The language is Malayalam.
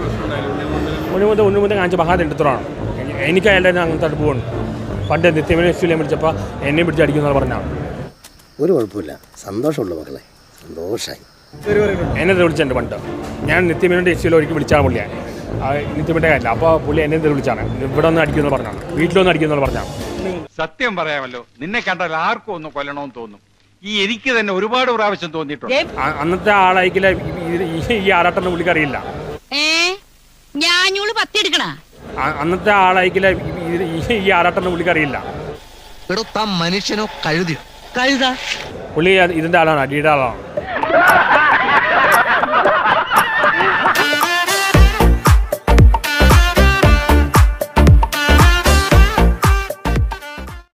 ഉണ്ണിമുത്ത ഉണ്ണിമുത്ത കാണിച്ച മഹാതെടുത്തറാണ് എനിക്ക് അയാളുടെ അങ്ങനത്തെ അടുപ്പമുണ്ട് പണ്ട് നിത്യമേനെ എസ്റ്റിലെ വിളിച്ചപ്പോൾ എന്നെ പിടിച്ചടിക്കുന്ന പറഞ്ഞാണ് ഒരു കുഴപ്പമില്ല സന്തോഷമുള്ളൂ മക്കളെ സന്തോഷമായി എന്നെ വിളിച്ചിട്ടുണ്ട് പണ്ട് ഞാൻ നിത്യമേനോട് എസ് സിയിൽ ഒരിക്കൽ വിളിച്ചാണ് പുള്ളിയെ ആ, നിത്യമേൻ്റെ കാര്യമില്ല അപ്പോൾ പുള്ളി എന്നെ എന്ത് വിളിച്ചാണ് ഇവിടെ ഒന്ന് അടിക്കുമെന്ന് പറഞ്ഞാണ് വീട്ടിലൊന്ന് അടിക്കുമെന്ന് പറഞ്ഞാണ് സത്യം പറയാമല്ലോ നിന്നെ കണ്ടാൽ ആർക്കും ഒന്ന് കൊല്ലണമെന്ന് തോന്നും ഈ എനിക്ക് തന്നെ ഒരുപാട് പ്രാവശ്യം തോന്നിയിട്ടുണ്ട് അ- അന്നത്തെ ആളായിക്കില്ല ഈ- ഈ- ഈ ആറാട്ടെന്ന് പുള്ളിക്ക് അറിയില്ല ഏ ഞാഞ്ഞൂള് പത്തിയെടുക്കണ അ- അന്നത്തെ ആളായിക്കില്ല ഈ- ഈ- ഈ ആറാട്ടെന്ന് പുള്ളിക്ക് അറിയില്ല എടുത്ത മനുഷ്യനോ കഴുതിയോ കഴുത പുള്ളി അത് ഇതിൻ്റെ ആളാണ് അടിയുടെ ആളാണ്